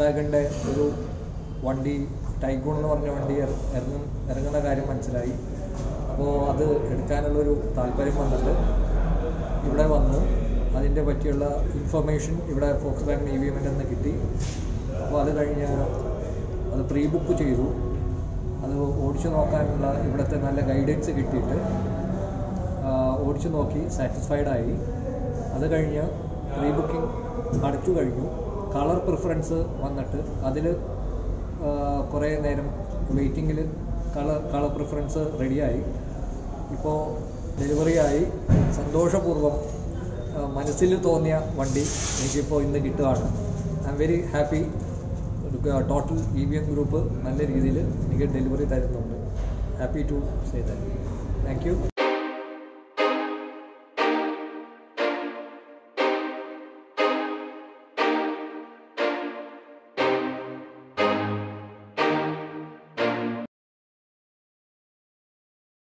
വാഗണിൻ്റെ ഒരു വണ്ടി ടൈഗോൺ എന്ന് പറഞ്ഞ വണ്ടി ഇറ- ഇറങ്ങും ഇറങ്ങുന്ന കാര്യം മനസ്സിലായി അപ്പോൾ അത് എടുക്കാനുള്ളൊരു താല്പര്യം വന്നിട്ട് ഇവിടെ വന്നു അതിൻ്റെ പറ്റിയുള്ള ഇൻഫർമേഷൻ ഇവിടെ ഫോക്സ് വാഗൺ ഇ വി എമ്മിൽ നിന്ന് കിട്ടി അപ്പോൾ അത് കഴിഞ്ഞ് അത് പ്രീ ബുക്ക് ചെയ്തു അത് ഓടിച്ചു നോക്കാനുള്ള ഇവിടുത്തെ നല്ല ഗൈഡൻസ് കിട്ടിയിട്ട് ആ, ഓടിച്ചു നോക്കി സാറ്റിസ്ഫൈഡ് ആയി അത് കഴിഞ്ഞ് പ്രീ ബുക്കിംഗ് അടച്ചു കഴിഞ്ഞു കളർ പ്രിഫറൻസ് വന്നിട്ട് അതിൽ കുറേ നേരം വെയിറ്റിങ്ങിൽ കളർ കളർ പ്രിഫറൻസ് റെഡിയായി ഇപ്പോൾ ഡെലിവറി ആയി സന്തോഷപൂർവ്വം ആ, മനസ്സിൽ തോന്നിയ വണ്ടി എനിക്കിപ്പോൾ ഇന്ന് കിട്ടുകയാണ് I am very happy total E V M group നല്ല രീതിയിൽ എനിക്ക് ഡെലിവറി തരുന്നുണ്ട് happy to say that thank U